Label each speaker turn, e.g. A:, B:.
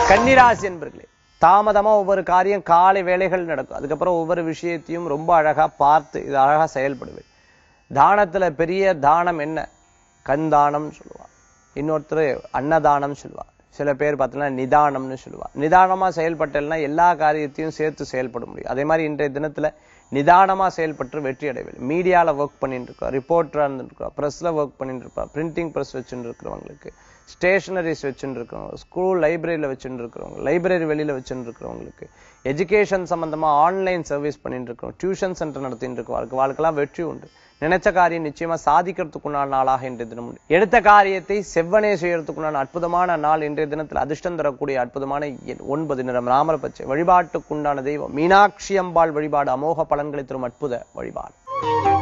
A: கன்னிராசி என்பர்களே தாமதமா ஒவ்வொரு காரியம் காலை வேலைகள் நடக்கும் அதுக்கப்புறம் ஒவ்வொரு விஷயத்தையும் ரொம்ப அழகா பார்த்து இது அழகா செயல்படுவேன் தானத்துல பெரிய தானம் என்ன கண் தானம்னு சொல்லுவா இன்னொருத்தர் அன்னதானம் சொல்லுவா சில பேர் பார்த்தீங்கன்னா நிதானம்னு சொல்லுவா நிதானமா செயல்பட்டேன்னா எல்லா காரியத்தையும் சேர்த்து செயல்பட முடியும் அதே மாதிரி இன்றைய தினத்துல நிதானமா செயல்பட்டு வெற்றி அடைவேன் மீடியால ஒர்க் பண்ணிட்டு இருக்கோம் ரிப்போர்ட்டரா இருந்துருக்கோம் ப்ரெஸ்ல ஒர்க் பண்ணிட்டு இருப்பா பிரிண்டிங் ப்ரெஸ் வச்சுட்டு இருக்கிறவங்களுக்கு ஸ்டேஷனரிஸ் வச்சுட்டு இருக்கிறவங்க ஸ்கூல் லைப்ரரியில வச்சுட்டு இருக்கிறவங்க லைப்ரரி வெளியில வச்சுட்டு இருக்கிறவங்களுக்கு எஜுகேஷன் சம்பந்தமா ஆன்லைன் சர்வீஸ் பண்ணிட்டு இருக்கோம் டியூஷன் சென்டர் நடத்திட்டு இருக்கோம் வாழ்க்கை வாழ்க்கைலாம் வெற்றி உண்டு நினைச்ச காரியம் நிச்சயமா சாதிக்கிறதுக்குண்டான நாளாக இன்றைய தினம் உண்டு. எடுத்த காரியத்தை செவ்வனே செய்யறதுக்குண்டான அற்புதமான நாள் இன்றைய தினத்தில் அதிர்ஷ்டம் தரக்கூடிய அற்புதமான எண் ஒன்பது நிறம் ராமர பச்சை வழிபாட்டுக்குண்டான தெய்வம் மீனாட்சி அம்பாள் வழிபாடு அமோக பலன்களை தரும் அற்புத வழிபாடு